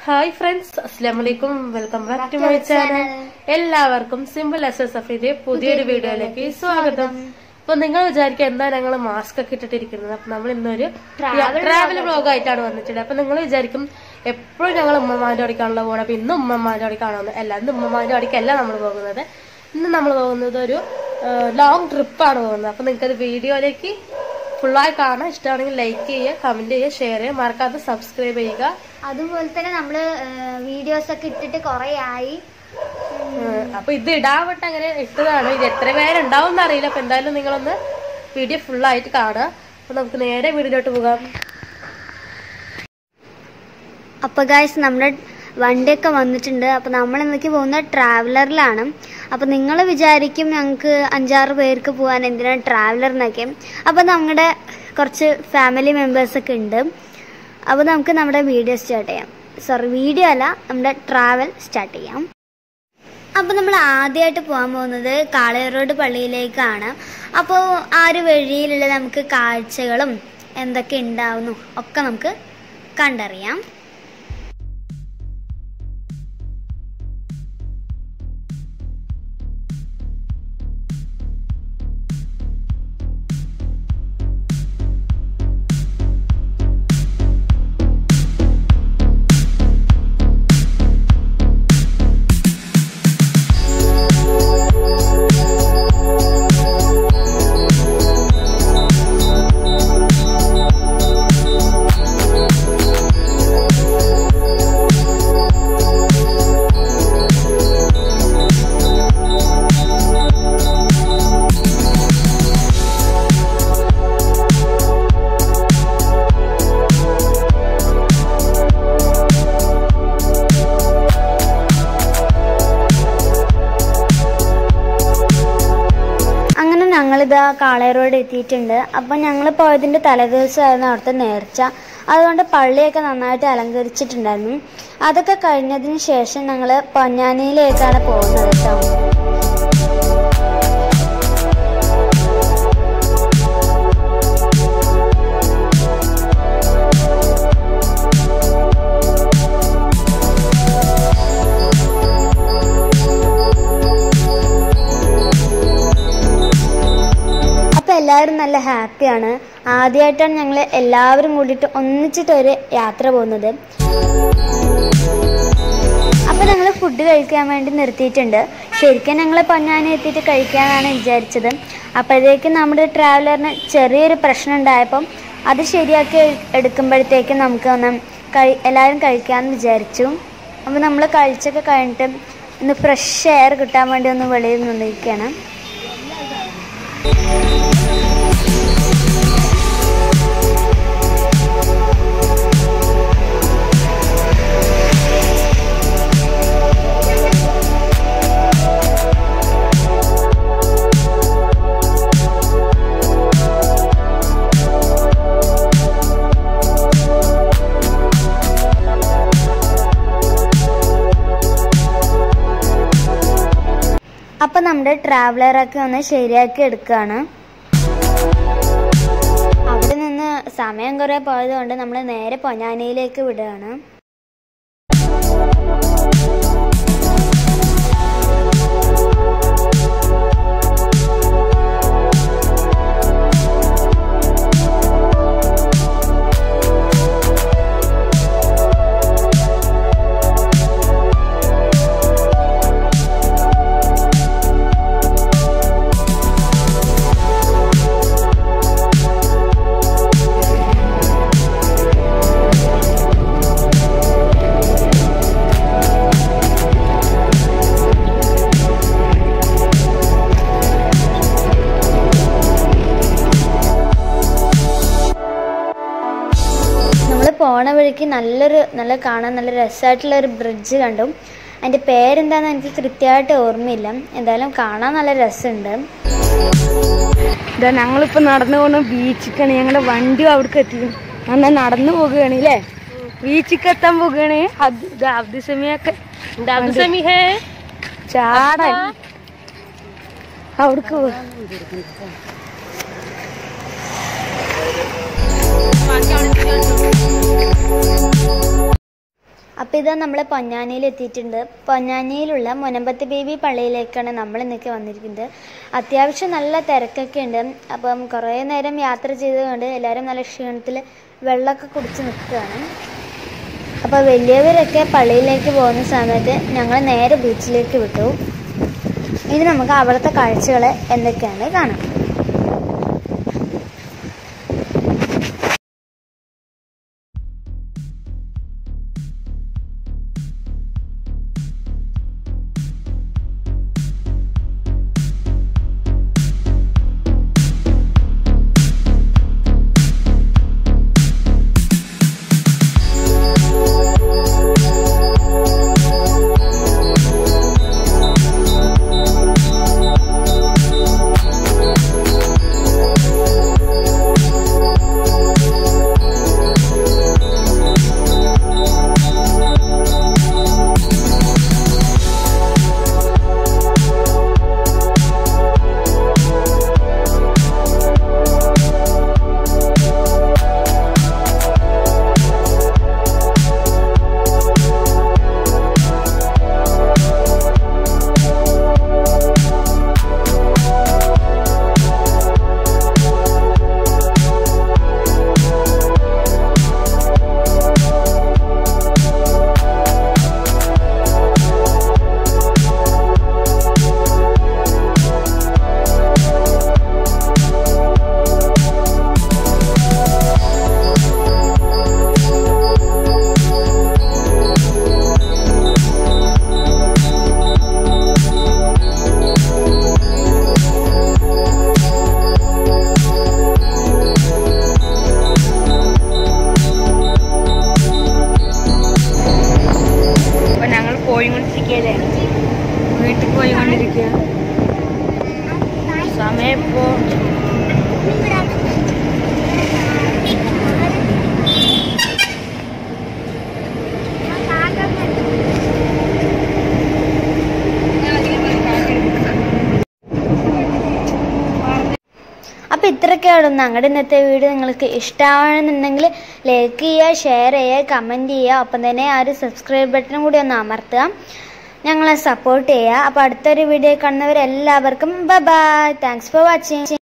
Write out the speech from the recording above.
hi friends അസ്സാം വലൈക്കും welcome back to my channel എല്ലാവർക്കും സിമ്പിൾ എസ് എസ് എഫിന്റെ പുതിയൊരു വീഡിയോയിലേക്ക് സ്വാഗതം അപ്പൊ നിങ്ങൾ വിചാരിക്കുക എന്താ ഞങ്ങൾ മാസ്ക് ഒക്കെ ഇട്ടിട്ടിരിക്കുന്നത് അപ്പൊ നമ്മൾ ഇന്നൊരു ട്രാവൽ വ്ലോഗ് ആയിട്ടാണ് വന്നിട്ടുള്ളത് അപ്പൊ നിങ്ങൾ വിചാരിക്കും എപ്പോഴും ഞങ്ങൾ ഉമ്മമാരുടെ അടിക്കാണല്ലോ പോകുന്നത് അപ്പൊ ഇന്ന് ഉമ്മമാരുടെ അടിക്കാണോ അല്ല ഇന്ന് ഉമ്മമാരുടെ അടിക്കല്ല നമ്മൾ പോകുന്നത് ഇന്ന് നമ്മൾ പോകുന്നത് ഒരു ലോങ് ട്രിപ്പാണ് പോകുന്നത് അപ്പൊ നിങ്ങൾക്ക് അത് വീഡിയോയിലേക്ക് ഫുള്ളായി കാണാൻ ഇഷ്ടമാണെങ്കിൽ ലൈക്ക് ചെയ്യുക കമന്റ് ചെയ്യുക ഷെയർ ചെയ്യുക മറക്കാതെ സബ്സ്ക്രൈബ് ചെയ്യുക അതുപോലെ തന്നെ നമ്മള് വീഡിയോസ് ഒക്കെ ഇട്ടിട്ട് കൊറേ ആയി ഏഹ് അപ്പൊ ഇത് ഇടാൻ വേണ്ടി അങ്ങനെ ഇട്ടതാണ് ഇത് എത്ര പേരുണ്ടാവും എന്നറിയില്ല അപ്പൊ എന്തായാലും നിങ്ങളൊന്ന് വീഡിയോ ഫുൾ ആയിട്ട് കാണുക അപ്പൊ നമുക്ക് നേരെ വീഡിയോയിലോട്ട് പോകാം അപ്പൊ ഗായ്സ് നമ്മുടെ വണ്ടിയൊക്കെ വന്നിട്ടുണ്ട് അപ്പൊ നമ്മൾ ഇന്നേക്ക് പോകുന്ന ട്രാവലറിലാണ് അപ്പൊ നിങ്ങൾ വിചാരിക്കും ഞങ്ങൾക്ക് അഞ്ചാറ് പേർക്ക് പോകാൻ എന്തിനാണ് ട്രാവലറിനൊക്കെ അപ്പൊ നമ്മുടെ കുറച്ച് ഫാമിലി മെമ്പേഴ്സ് ഒക്കെ ഉണ്ട് അപ്പൊ നമുക്ക് നമ്മുടെ വീഡിയോ സ്റ്റാർട്ട് ചെയ്യാം സോറി വീഡിയോ അല്ല നമ്മുടെ ട്രാവൽ സ്റ്റാർട്ട് ചെയ്യാം അപ്പോൾ നമ്മൾ ആദ്യമായിട്ട് പോകാൻ പോകുന്നത് കാളയറോഡ് പള്ളിയിലേക്കാണ് അപ്പോൾ ആ ഒരു വഴിയിലുള്ള നമുക്ക് കാഴ്ചകളും എന്തൊക്കെ ഉണ്ടാവുന്നു ഒക്കെ നമുക്ക് കണ്ടറിയാം അങ്ങനെ ഞങ്ങളിതാ കാളയറോഡ് എത്തിയിട്ടുണ്ട് അപ്പം ഞങ്ങൾ പോയതിൻ്റെ തലേദിവസമായിരുന്നു അവിടുത്തെ നേർച്ച അതുകൊണ്ട് പള്ളിയൊക്കെ നന്നായിട്ട് അലങ്കരിച്ചിട്ടുണ്ടായിരുന്നു അതൊക്കെ കഴിഞ്ഞതിന് ശേഷം ഞങ്ങൾ പൊന്നാനിയിലേക്കാണ് പോകുന്നത് കേട്ടോ അപ്പൊ എല്ലാവരും നല്ല ഹാപ്പിയാണ് ആദ്യമായിട്ടാണ് ഞങ്ങൾ എല്ലാവരും കൂടിയിട്ട് ഒന്നിച്ചിട്ട് ഒരു യാത്ര പോകുന്നത് അപ്പൊ ഞങ്ങൾ ഫുഡ് കഴിക്കാൻ വേണ്ടി നിർത്തിയിട്ടുണ്ട് ശരിക്കും ഞങ്ങൾ പൊന്നാനി എത്തിയിട്ട് കഴിക്കാനാണ് വിചാരിച്ചത് അപ്പോഴേക്കും നമ്മുടെ ട്രാവലറിന് ചെറിയൊരു പ്രശ്നം ഉണ്ടായപ്പം അത് ശരിയാക്കി എടുക്കുമ്പോഴത്തേക്കും നമുക്ക് ഒന്ന് കഴി എല്ലാവരും കഴിക്കാമെന്ന് വിചാരിച്ചു അപ്പോൾ നമ്മൾ കഴിച്ചൊക്കെ കഴിഞ്ഞിട്ട് ഒന്ന് ഫ്രഷ് എയർ കിട്ടാൻ വേണ്ടി ഒന്ന് വെളിയിൽ നിന്നിരിക്കുകയാണ് അപ്പൊ നമ്മുടെ ട്രാവലറൊക്കെ ഒന്ന് ശരിയാക്കി എടുക്കുകയാണ് അവിടെ നിന്ന് സമയം കുറെ പോയത് കൊണ്ട് നമ്മൾ നേരെ പൊന്നാനിയിലേക്ക് വിടുകയാണ് നമ്മൾ പോണ വഴിക്ക് നല്ലൊരു നല്ല കാണാൻ നല്ല രസമായിട്ടുള്ള ഒരു ബ്രിഡ്ജ് കണ്ടു അതിൻ്റെ പേരെന്താണെന്ന് എനിക്ക് കൃത്യമായിട്ട് ഓർമ്മയില്ല എന്തായാലും കാണാൻ നല്ല രസമുണ്ട് ഇതാ ഞങ്ങളിപ്പോ നടന്നു പോകുന്ന ബീച്ചിക്കാണ് ഞങ്ങളുടെ വണ്ടി അവിടേക്ക് എത്തി എന്നാൽ നടന്നു പോകുകയാണ് അല്ലേ ബീച്ചിക്ക് എത്താൻ പോകുകയാണ് അത് ഇത് അബ്ദുസമിയൊക്കെ സമി ഹേ ചാടാൻ അവിടേക്ക് പോ അപ്പോൾ ഇത് നമ്മൾ പൊന്നാനിയിൽ എത്തിയിട്ടുണ്ട് പൊന്നാനിയിലുള്ള മുനമ്പത്ത് ബേബി പള്ളിയിലേക്കാണ് നമ്മൾ ഇന്നൊക്കെ വന്നിരിക്കുന്നത് അത്യാവശ്യം നല്ല തിരക്കൊക്കെ ഉണ്ട് അപ്പം കുറേ നേരം യാത്ര ചെയ്തുകൊണ്ട് എല്ലാവരും നല്ല ക്ഷീണത്തിൽ വെള്ളമൊക്കെ കുടിച്ച് നിൽക്കുകയാണ് അപ്പോൾ വലിയവരൊക്കെ പള്ളിയിലേക്ക് പോകുന്ന സമയത്ത് ഞങ്ങൾ നേരെ ബീച്ചിലേക്ക് വിട്ടു ഇനി നമുക്ക് അവിടുത്തെ കാഴ്ചകൾ എന്തൊക്കെയാണ് കാണാം അപ്പൊ ഞങ്ങൾ പോയിക്കൊണ്ടിരിക്കുകയല്ലേ വീട്ടിൽ പോയിക്കൊണ്ടിരിക്കുക സമയം ഇപ്പോ അപ്പോൾ ഇത്രയൊക്കെയാണ് ഞങ്ങളുടെ ഇന്നത്തെ വീഡിയോ നിങ്ങൾക്ക് ഇഷ്ടമാണെന്നുണ്ടെങ്കിൽ ലൈക്ക് ചെയ്യുക ഷെയർ ചെയ്യുക കമൻറ്റ് ചെയ്യുക ഒപ്പം തന്നെ ആ ഒരു സബ്സ്ക്രൈബ് ബട്ടണും കൂടി ഒന്ന് അമർത്തുക ഞങ്ങളെ സപ്പോർട്ട് ചെയ്യുക അപ്പോൾ അടുത്തൊരു വീഡിയോ കാണുന്നവരെല്ലാവർക്കും bye bye thanks for watching